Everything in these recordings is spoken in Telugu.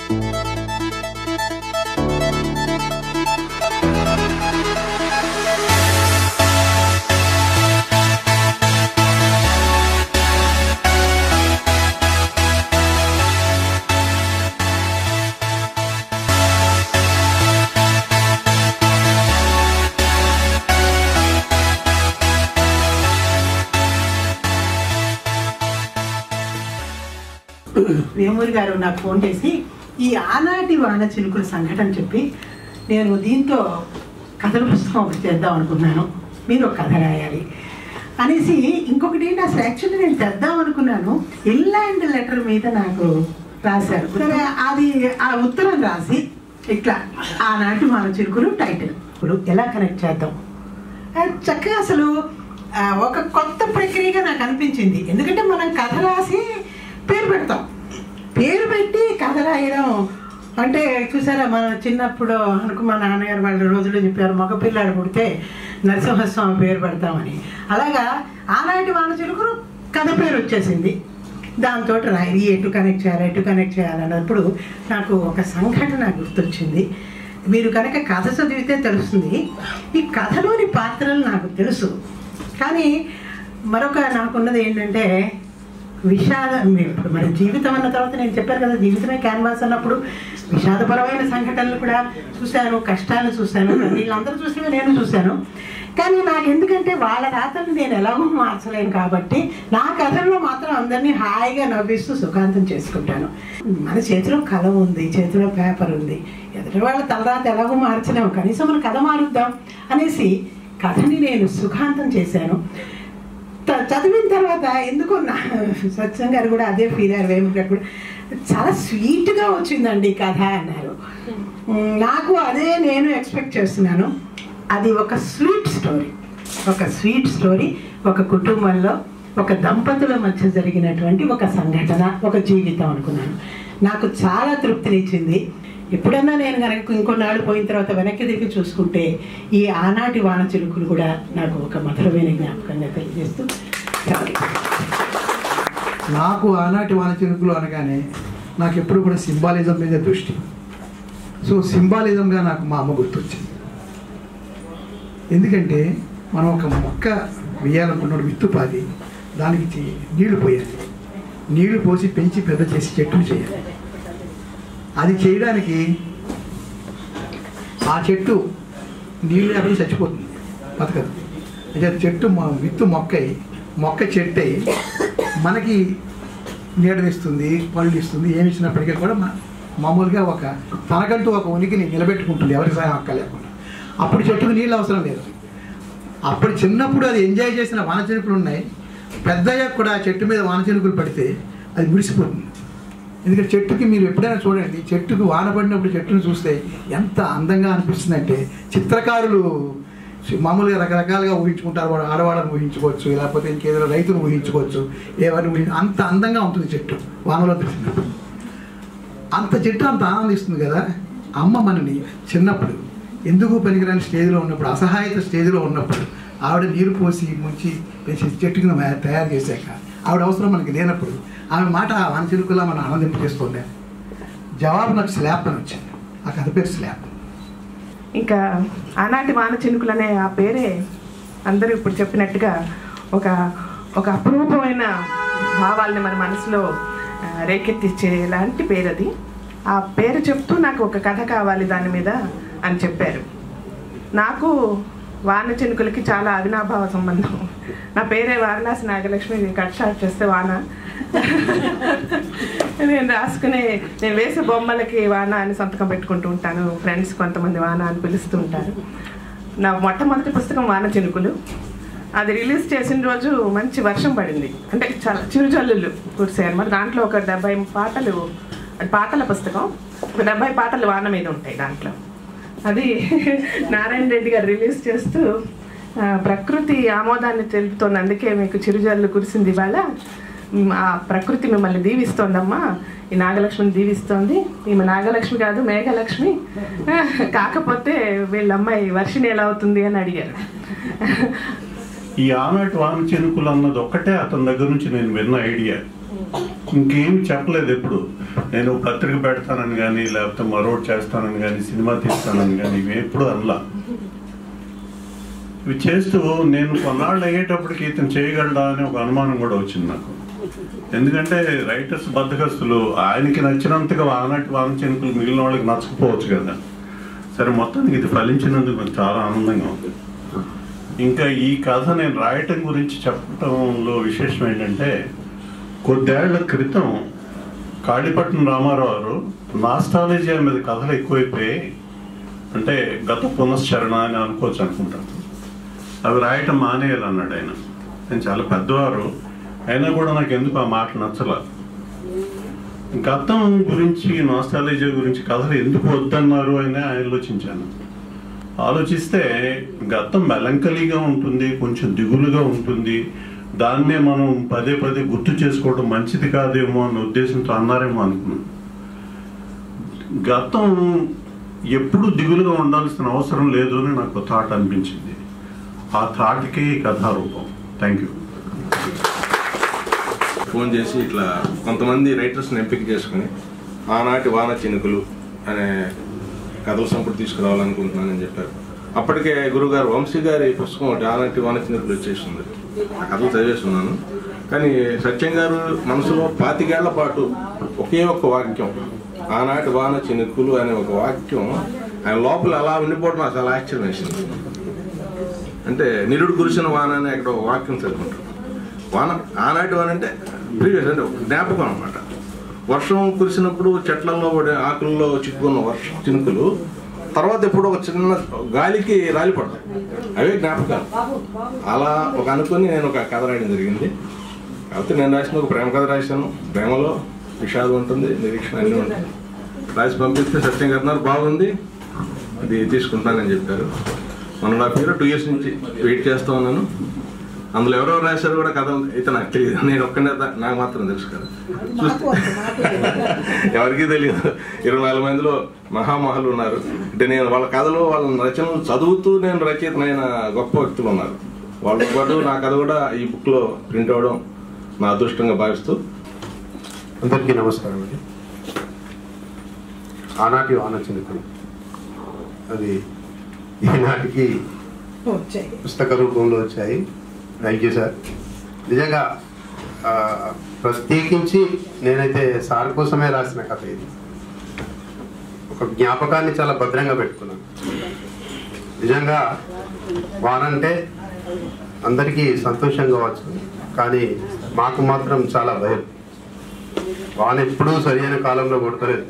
వేమూరి గారు నాకు ఫోన్ చేసి ఈ ఆనాటి వాన చిలుకుల సంఘటన చెప్పి నేను దీంతో కథల పుస్తకం ఒకటి చేద్దాం అనుకున్నాను మీరు ఒక కథ రాయాలి అనేసి ఇంకొకటి ఏంటి అసలు యాక్చువల్లీ నేను తెద్దాం అనుకున్నాను ఇల్లాండ్ లెటర్ మీద నాకు రాశారు సరే అది ఆ ఉత్తరం రాసి ఇట్లా ఆనాటి వాన చిలుకులు టైటిల్ ఇప్పుడు ఎలా కనెక్ట్ చేద్దాం అది చక్కగా అసలు ఆ, ఒక కొత్త ప్రక్రియగా నాకు అనిపించింది ఎందుకంటే మనం కథ రాసి పేరు పెడతాం పేరు పెట్టి కథ రాయడం అంటే చూసారా మన చిన్నప్పుడు అనుకు మా నాన్నగారు వాళ్ళ రోజుల్లో చెప్పారు మగపిల్లాడు పుడితే నరసింహస్వామి పేరు పెడతామని అలాగా ఆనాటి వాన చిలుకలు కథ పేరు వచ్చేసింది దాంతో రాయి ఎటు కనెక్ట్ చేయాలి ఎటు కనెక్ట్ చేయాలన్నప్పుడు నాకు ఒక సంఘటన గుర్తొచ్చింది మీరు కనుక కథ చదివితే తెలుస్తుంది ఈ కథలోని పాత్రలు నాకు తెలుసు కానీ మరొక నాకున్నది ఏంటంటే విషాదం ఇప్పుడు మన జీవితం అన్న తర్వాత నేను చెప్పాను కదా జీవితమే క్యాన్వాస్ అన్నప్పుడు విషాదపరమైన సంఘటనలు కూడా చూశాను కష్టాలు చూశాను వీళ్ళందరూ చూసినవి నేను చూశాను కానీ నాకు ఎందుకంటే వాళ్ళ రాతలు నేను ఎలాగో మార్చలేను కాబట్టి నా కథల్లో మాత్రం అందరినీ హాయిగా నవ్విస్తూ సుఖాంతం చేసుకుంటాను మన చేతిలో కలం ఉంది చేతిలో పేపర్ ఉంది ఎదుటి వాళ్ళ తలరాత ఎలాగో మార్చలేము కనీసం మన కథ మారుద్దాం అనేసి కథని నేను సుఖాంతం చేశాను త- చదివిన తర్వాత ఎందుకో నా సత్యం గారు కూడా అదే ఫీల్ అయ్యారు వేముడు గారు కూడా చాలా స్వీట్గా వచ్చిందండి ఈ కథ అన్నారు మ్, నాకు అదే నేను ఎక్స్పెక్ట్ చేస్తున్నాను అది ఒక స్వీట్ స్టోరీ ఒక స్వీట్ స్టోరీ ఒక కుటుంబంలో ఒక దంపతుల మధ్య జరిగినటువంటి ఒక సంఘటన ఒక జీవితం అనుకున్నాను నాకు చాలా తృప్తినిచ్చింది ఎప్పుడన్నా నేను కనుక ఇంకొన్నాళ్ళు పోయిన తర్వాత వెనక్కి తిరిగి చూసుకుంటే ఈ ఆనాటి వాన చిలుకులు కూడా నాకు ఒక మధురమైన జ్ఞాపకంగా తెలియజేస్తూ చాలు నాకు ఆనాటి వాన చిరుకులు అనగానే నాకు ఎప్పుడు కూడా సింబాలిజం మీద దృష్టి సో సింబాలిజంగా నాకు మా అమ్మ గుర్తొచ్చింది ఎందుకంటే మనం ఒక మొక్క వేయాలనుకున్నాడు విత్తు పాది దానికి చి- నీళ్లు పోయాలి నీళ్లు పోసి పెంచి పెద్ద చేసి చెట్టును చేయాలి అది చేయడానికి ఆ చెట్టు నీళ్ళు లేకపోతే చచ్చిపోతుంది బతకదు అంటే చెట్టు మొ- విత్తు మొక్కై మొక్క చెట్టు అయి మనకి నీడనిస్తుంది పళ్ళు ఇస్తుంది ఏమి ఇచ్చినప్పటికీ కూడా మా- మామూలుగా ఒక తనకంటూ ఒక ఉనికిని నిలబెట్టుకుంటుంది ఎవరి సహాయం అక్క లేకుండా అప్పుడు చెట్టుకు నీళ్ళు అవసరం లేదు అప్పుడు చిన్నప్పుడు అది ఎంజాయ్ చేసిన వానచినుకులు ఉన్నాయి పెద్దయ్యాక కూడా ఆ చెట్టు మీద వానచినుకులు పడితే అది మురిసిపోతుంది ఎందుకంటే చెట్టుకి మీరు ఎప్పుడైనా చూడండి చెట్టుకు వాన పడినప్పుడు చెట్టును చూస్తే ఎంత అందంగా అనిపిస్తుందంటే చిత్రకారులు మామూలుగా రకరకాలుగా ఊహించుకుంటారు వాడు ఆడవాళ్ళని ఊహించుకోవచ్చు లేకపోతే ఇంకేదైనా రైతును ఊహించుకోవచ్చు ఎవరిని ఊహి అంత అందంగా ఉంటుంది చెట్టు వానలో తెలిసినప్పుడు అంత చెట్టు అంత ఆనందిస్తుంది కదా అమ్మ మనని చిన్నప్పుడు ఎందుకు పనికిరాని స్టేజ్లో ఉన్నప్పుడు అసహాయత స్టేజ్లో ఉన్నప్పుడు ఆవిడ నీరు పోసి ముంచి పెంచి చెట్టు కింద మే- తయారు చేశాక ఆవిడ అవసరం మనకి లేనప్పుడు ఆమె మాట ఆ వన చిరుకులా మనం ఆనందింపజేస్తుండే జవాబు నాకు స్లాబ్ అని వచ్చింది ఆ కథ పేరు స్లాబ్ ఇంకా ఆనాటి వాన చినుకులు అనే ఆ పేరే అందరూ ఇప్పుడు చెప్పినట్టుగా ఒక ఒక అపురూపమైన భావాల్ని మన మనసులో ఆ, రేకెత్తిచ్చే లాంటి పేరు అది ఆ పేరు చెప్తూ నాకు ఒక కథ కావాలి దాని మీద అని చెప్పారు నాకు వాన చినుకులకి చాలా అవినాభావ సంబంధం నా పేరే వారణాసి నాగలక్ష్మి కట్ షాట్ చేస్తే వాన నేను రాసుకునే నేను వేసే బొమ్మలకి వాన అని సంతకం పెట్టుకుంటూ ఉంటాను ఫ్రెండ్స్ కొంతమంది వాన అని పిలుస్తూ ఉంటారు నా మొట్టమొదటి పుస్తకం వాన చినుకులు అది రిలీజ్ చేసిన రోజు మంచి వర్షం పడింది అంటే చాలా చిరుజల్లులు కురిసాయి అనమాట దాంట్లో ఒక డెబ్బై పాటలు అది పాటల పుస్తకం ఒక డెబ్బై పాటలు వాన మీద ఉంటాయి దాంట్లో అది నారాయణ రెడ్డి గారు రిలీజ్ చేస్తూ ఆ, ప్రకృతి ఆమోదాన్ని తెలుపుతోంది అందుకే మీకు చిరుజల్లు కురిసింది ఇవాళ మ్, ఆ ప్రకృతి మిమ్మల్ని దీవిస్తోందమ్మా ఈ నాగలక్ష్మిని దీవిస్తోంది ఈమె నాగలక్ష్మి కాదు మేఘలక్ష్మి కాకపోతే వీళ్ళ అమ్మాయి వర్షిణి ఎలా అవుతుంది అని అడిగారు ఈ ఆనాటి వాన చినుకులు అన్నది ఒక్కటే అతని దగ్గర నుంచి నేను విన్న ఐడియా ఇంకేం చెప్పలేదు ఎప్పుడు నేను పత్రిక పెడతానని కానీ లేకపోతే మరొకటి చేస్తానని కానీ సినిమా తీస్తానని కానీ ఇవి ఎప్పుడు అనలా ఇవి చేస్తూ నేను కొన్నాళ్ళు అయ్యేటప్పటికి ఇతను చేయగలడా అని ఒక అనుమానం కూడా వచ్చింది నాకు ఎందుకంటే రైటర్స్ బద్దకస్తులు ఆయనకి నచ్చినంతగా ఆనాటి వాన చెనుకులు మిగిలిన వాళ్ళకి నచ్చకపోవచ్చు కదా సరే మొత్తానికి ఇది ఫలించినందుకు నాకు చాలా ఆనందంగా ఉంది ఇంకా ఈ కథ నేను రాయటం గురించి చెప్పడంలో విశేషం ఏంటంటే కొద్దేళ్ల క్రితం కాళీపట్నం రామారావు గారు నాస్టాలజీ మీద కథలు ఎక్కువైపోయాయి అంటే గత పునశ్చరణ అని అనుకోవచ్చు అనుకుంటాను అవి రాయటం మానేయాలన్నాడు ఆయన నేను చాలా పెద్దవారు అయినా కూడా నాకు ఎందుకు ఆ మాట నచ్చల గతం గురించి నాస్టాలజీ గురించి కథలు ఎందుకు వద్దన్నారు అని ఆలోచించాను ఆలోచిస్తే గతం మెలంకలీగా ఉంటుంది కొంచెం దిగులుగా ఉంటుంది దాన్నే మనం పదే పదే గుర్తు చేసుకోవడం మంచిది కాదేమో అన్న ఉద్దేశంతో అన్నారేమో అనుకున్నాను గతం ఎప్పుడు దిగులుగా ఉండాల్సిన అవసరం లేదు అని నాకు థాట్ అనిపించింది ఆ థాట్కి ఈ కథారూపం థ్యాంక్ యూ ఫోన్ చేసి ఇట్లా కొంతమంది రైటర్స్ని ఎంపిక చేసుకుని ఆనాటి వాన చినుకులు అనే కథల సంపుటి తీసుకురావాలనుకుంటున్నానని చెప్పారు అప్పటికే గురుగారు వంశీ గారి పుస్తకం ఒకటి ఆనాటి వాన చినుకులు వచ్చేసింది ఆ కథలు చదివేస్తున్నాను కానీ సత్యం గారు మనసులో పాతికేళ్ల పాటు ఒకే ఒక్క వాక్యం ఆనాటి వాన చినుకులు అనే ఒక వాక్యం ఆయన లోపల అలా ఉండిపోవడం అసలు ఆశ్చర్యం వేసింది అంటే నిరుడు కురిసిన వాన అని అక్కడ ఒక వాక్యం చదువుకుంటాం వాన ఆనాటి వాన అంటే ప్రీవియస్ అంటే ఒక జ్ఞాపకం అనమాట వర్షం కురిసినప్పుడు చెట్లలో పడే ఆకుల్లో చిక్కుకున్న వర్షం చినుకులు తర్వాత ఎప్పుడు ఒక చిన్న గాలికి రాలిపడతాయి అవే జ్ఞాపకాలు అలా ఒక అనుకుని నేను ఒక కథ రాయడం జరిగింది కాకపోతే నేను రాసిన ఒక ప్రేమ కథ రాశాను ప్రేమలో విషాదం ఉంటుంది నిరీక్షణ అన్నీ ఉంటాయి రాసి పంపిస్తే సత్యం గారు బాగుంది అది తీసుకుంటానని చెప్పారు one and half year two years నుంచి వెయిట్ చేస్తూ ఉన్నాను అందులో ఎవరెవరు రాశారు కూడా కథ అయితే నాకు తెలియదు నేను ఒక్కనే దా- నాకు మాత్రం తెలుసు కదా చూస్తే ఎవరికీ తెలియదు ఇరవై నాలుగు మందిలో మహామహులు ఉన్నారు అంటే నేను వాళ్ళ కథలు వాళ్ళ రచనలు చదువుతూ నేను రచయితనైన గొప్ప వ్యక్తులు ఉన్నారు వాళ్ళతో పాటు నా కథ కూడా ఈ బుక్లో ప్రింట్ అవ్వడం నా అదృష్టంగా భావిస్తూ అందరికీ నమస్కారం అండి ఆనాటి వాన చినుకులు అది ఈనాటికి వచ్చాయి పుస్తక రూపంలో వచ్చాయి థ్యాంక్ యూ సార్ నిజంగా ఆ, ప్రత్యేకించి నేనైతే సార్ కోసమే రాసిన కథ ఇది ఒక జ్ఞాపకాన్ని చాలా భద్రంగా పెట్టుకున్నాను నిజంగా వానంటే అందరికీ సంతోషం కావచ్చు కానీ మాకు మాత్రం చాలా భయం వాన ఎప్పుడూ సరైన కాలంలో కొడతలేదు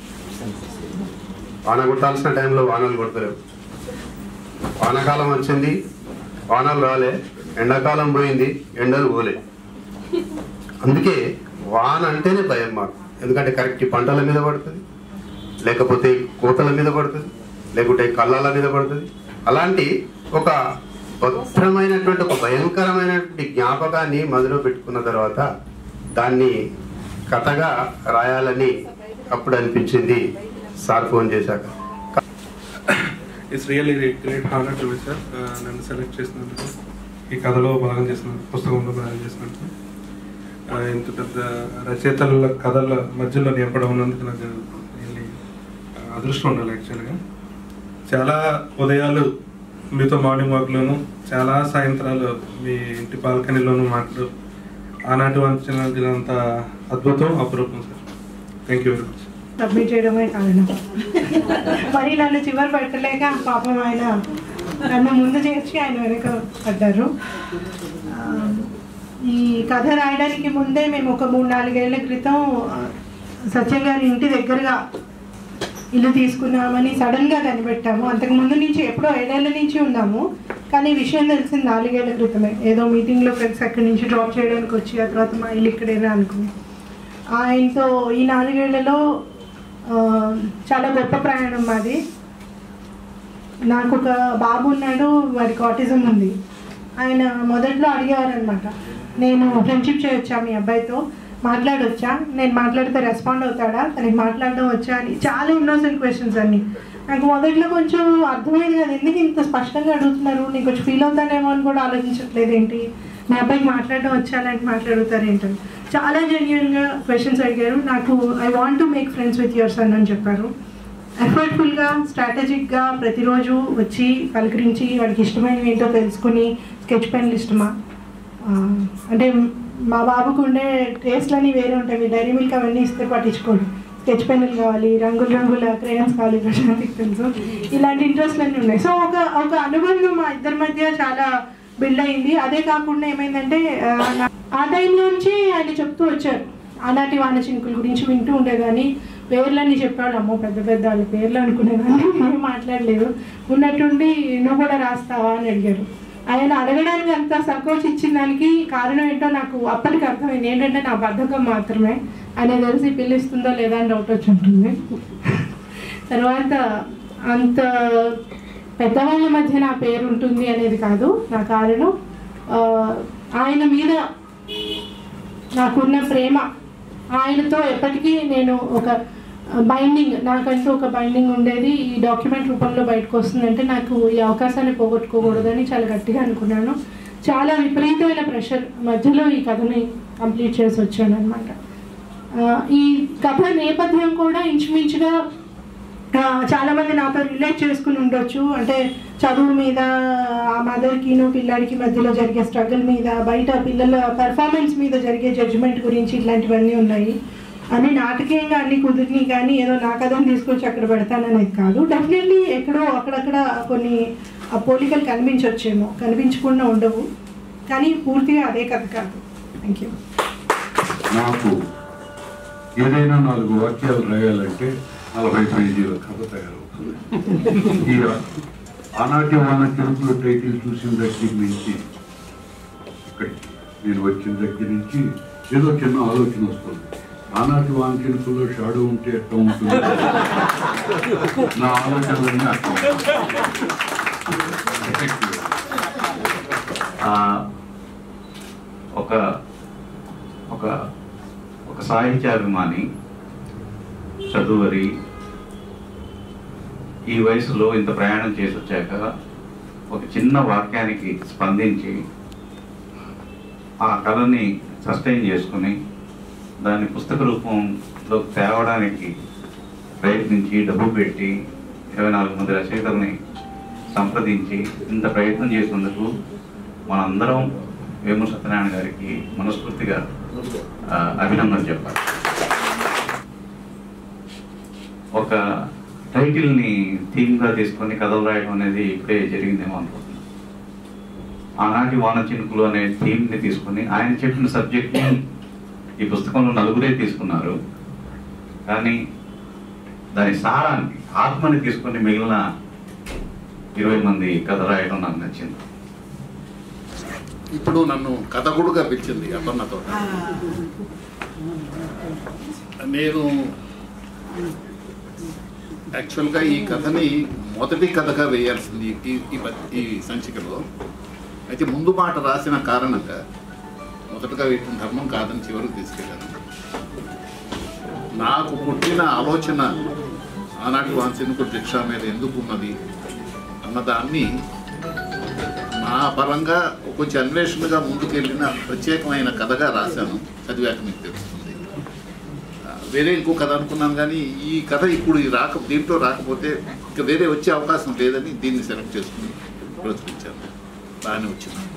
వాన కొట్టాల్సిన టైంలో వానలు కొడతలేవు వానాకాలం వచ్చింది వానలు రాలే ఎండాకాలం పోయింది ఎండలు పోలే అందుకే వాన అంటేనే భయం మాకు ఎందుకంటే కరెక్ట్ పంటల మీద పడుతుంది లేకపోతే కోతల మీద పడుతుంది లేకుంటే కళ్ళాల మీద పడుతుంది అలాంటి ఒక భద్రమైనటువంటి ఒక భయంకరమైనటువంటి జ్ఞాపకాన్ని మదిలో పెట్టుకున్న తర్వాత దాన్ని కథగా రాయాలని అప్పుడు అనిపించింది సార్ ఫోన్ చేశాక it's really great honour to sir నన్ను సెలెక్ట్ చేసినందుకు ఈ కథలో భాగం చేసినందుకు పుస్తకంలో భాగం చేసినందుకు ఆ, ఇంత పెద్ద రచయితల కథల మధ్యలో నేను కూడా ఉన్నందుకు నాకు రియల్లీ అదృష్టం ఉండాలి యాక్చువల్గా చాలా ఉదయాలు మీతో మార్నింగ్ వాక్లోను చాలా సాయంత్రాలు మీ ఇంటి బాల్కనీలోను మాటలు ఆనాటి వంచినంత అద్భుతం అపురూపం sir thank you very much submit చేయడమే కారణం మరి నన్ను చివరి పెట్టలేక పాపం ఆయన నన్ను ముందు చేర్చి ఆయన వెనక పడ్డారు ఆ, ఈ కథ రాయడానికి ముందే మేము ఒక మూడు నాలుగేళ్ల క్రితం ఆ, సత్యం గారి ఇంటి దగ్గరగా ఇల్లు తీసుకున్నామని సడన్గా కనిపెట్టాము అంతకు ముందు నుంచి ఎప్పుడో ఏడేళ్ల నుంచి ఉన్నాము కానీ ఈ విషయం తెలిసింది నాలుగేళ్ల క్రితమే ఏదో మీటింగ్లో ఫ్రెండ్స్ అక్కడి నుంచి డ్రాప్ చేయడానికి వచ్చి ఆ తర్వాత మా ఇల్లు ఇక్కడేనా అనుకుని ఆయనతో ఈ నాలుగేళ్లలో ఆ, చాలా గొప్ప ప్రయాణం మాది నాకు ఒక బాబు ఉన్నాడు వాడికి ఆటిజం ఉంది ఆయన మొదట్లో అడిగేవారు అనమాట నేను ఫ్రెండ్షిప్ చేయొచ్చా మీ అబ్బాయితో మాట్లాడొచ్చా నేను మాట్లాడితే రెస్పాండ్ అవుతాడా తనకి మాట్లాడడం వచ్చా అని చాలా ఇన్నోసెంట్ క్వశ్చన్స్ అన్ని నాకు మొదట్లో కొంచెం అర్థమైంది కదా ఎందుకు ఇంత స్పష్టంగా అడుగుతున్నారు నేను కొంచెం ఫీల్ అవుతానేమో అని కూడా ఆలోచించట్లేదు ఏంటి మీ అబ్బాయికి మాట్లాడడం వచ్చా అలాంటి మాట్లాడుతారు ఏంటని చాలా జెన్యున్గా క్వశ్చన్స్ అడిగారు నాకు I want to make friends with your son అని చెప్పారు ఎఫర్ట్ఫుల్గా స్ట్రాటజిక్గా ప్రతిరోజు వచ్చి పలకరించి వాడికి ఇష్టమైనవి ఏంటో తెలుసుకుని స్కెచ్ పెన్లు ఇష్టమా ఆ, అంటే మా బాబుకు ఉండే టేస్ట్లన్నీ వేరే ఉంటాయి డైరీ మిల్క్ అవన్నీ ఇస్తే పట్టించుకోడు స్కెచ్ పెన్నులు కావాలి రంగుల రంగుల క్రేయన్స్ కావాలి ప్రశాంతికి తెలుసు ఇలాంటి ఇంట్రెస్ట్లు అన్నీ ఉన్నాయి సో ఒక ఒక అనుబంధం మా ఇద్దరి మధ్య చాలా బిల్డ్ అయింది అదే కాకుండా ఏమైందంటే ఆ, నా- ఆ టైంలోంచి ఆయన చెప్తూ వచ్చారు ఆనాటి వాన చినుకుల గురించి వింటూ ఉండేదాన్ని పేర్లన్నీ చెప్పాడు అమ్మో పెద్ద పెద్ద వాళ్ళ పేర్లు అనుకునేదాన్ని ఏం మాట్లాడలేదు ఉన్నట్టుండి నువ్వు కూడా రాస్తావా అని అడిగారు ఆయన అడగడానికి అంత సంకోచం ఇచ్చిన దానికి కారణం ఏంటో నాకు అప్పటికి అర్థమైంది ఏంటంటే నా బద్ధకం మాత్రమే ఆయన తెలిసి పిల్లిస్తుందో లేదా అని డౌట్ వచ్చి ఉంటుంది తర్వాత అంత పెద్దవాళ్ళ మధ్య నా పేరు ఉంటుంది అనేది కాదు నా కారణం ఆ, ఆయన మీద నాకున్న ప్రేమ ఆయనతో ఎప్పటికీ నేను ఒక బైండింగ్ నాకంటూ ఒక బైండింగ్ ఉండేది ఈ డాక్యుమెంట్ రూపంలో బయటకు వస్తుందంటే నాకు ఈ అవకాశాన్ని పోగొట్టుకోకూడదని చాలా గట్టిగా అనుకున్నాను చాలా విపరీతమైన ప్రెషర్ మధ్యలో ఈ కథని కంప్లీట్ చేసి వచ్చాను అనమాట ఈ కథ నేపథ్యం కూడా ఇంచుమించుగా ఆ, చాలా మంది నాతో రిలేట్ చేసుకుని ఉండొచ్చు అంటే చదువు మీద ఆ మదర్కిను పిల్లాడికి మధ్యలో జరిగే స్ట్రగుల్ మీద బయట పిల్లల పెర్ఫార్మెన్స్ మీద జరిగే జడ్జిమెంట్ గురించి ఇట్లాంటివన్నీ ఉన్నాయి అని నాటకీయంగా అన్ని కుదిరిని కానీ ఏదో నా కథను తీసుకొచ్చి అక్కడ పెడతాననేది కాదు డెఫినెట్లీ ఎక్కడో అక్కడక్కడ కొన్ని ఆ పోలికలు కనిపించవచ్చేమో కనిపించకుండా ఉండవు కానీ పూర్తిగా అదే కథ కాదు థ్యాంక్ యూ నాకు ఏదైనా నాలుగు వాక్యాలు రాయాలంటే నలభై పేజీల కథ తయారవుతుంది ఈ ఆనాటి వాన తెలుగులో టైటిల్ చూసిన దగ్గర నుంచి ఇక్కడికి నేను వచ్చిన దగ్గర నుంచి ఏదో చిన్న ఆలోచన వస్తుంది ఆనాటి వాన చినుకుల్లో షాడో ఉంటే ఎట్లా ఉంటుంది నా ఆలోచనలన్నీ అట్లా ఆ, ఒక ఒక ఒక సాహిత్యాభిమాని చదువరి ఈ వయసులో ఇంత ప్రయాణం చేసి వచ్చాక ఒక చిన్న వాక్యానికి స్పందించి ఆ కళని సస్టైన్ చేసుకుని దాన్ని పుస్తక రూపంలో తేవడానికి ప్రయత్నించి డబ్బు పెట్టి ఇరవై నాలుగు మంది రచయితల్ని సంప్రదించి ఇంత ప్రయత్నం చేసినందుకు మనందరం వేము సత్యనారాయణ గారికి మనస్ఫూర్తిగా ఆ, అభినందనలు చెప్పాలి ఒక టైటిల్ని థీమ్గా తీసుకొని కథలు రాయడం అనేది ఇప్పుడే జరిగిందేమో అనుకుంటున్నాను ఆనాటి వాన చినుకులు అనే థీమ్ని తీసుకొని ఆయన చెప్పిన సబ్జెక్ట్ని ఈ పుస్తకంలో నలుగురే తీసుకున్నారు కానీ దాని సారాన్ని ఆత్మని తీసుకొని మిగిలిన ఇరవై మంది కథ రాయడం నాకు నచ్చింది ఇప్పుడు నన్ను కథకుడుగా పిలిచింది అపర్ణతో నేను యాక్చువల్గా ఈ కథని మొదటి కథగా వేయాల్సింది ఈ ఈ ప- ఈ సంచికలో అయితే ముందు మాట రాసిన కారణంగా మొదటగా వేయటం ధర్మం కాదని చివరికి తీసుకెళ్ళాను నాకు పుట్టిన ఆలోచన ఆనాటి వాన్సినుకు రిక్షా మీద ఎందుకు ఉన్నది అన్నదాన్ని నా పరంగా కొంచెం అన్వేషణగా ముందుకెళ్ళిన ప్రత్యేకమైన కథగా రాశాను చదివాక మీకు తెలుస్తుంది ఆ, వేరే ఇంకో కథ అనుకున్నాను కానీ ఈ కథ ఇప్పుడు ఈ రాక దీంట్లో రాకపోతే ఇంకా వేరే వచ్చే అవకాశం లేదని దీన్ని సెలెక్ట్ చేసుకుని ప్రచురించాను బాగానే వచ్చింది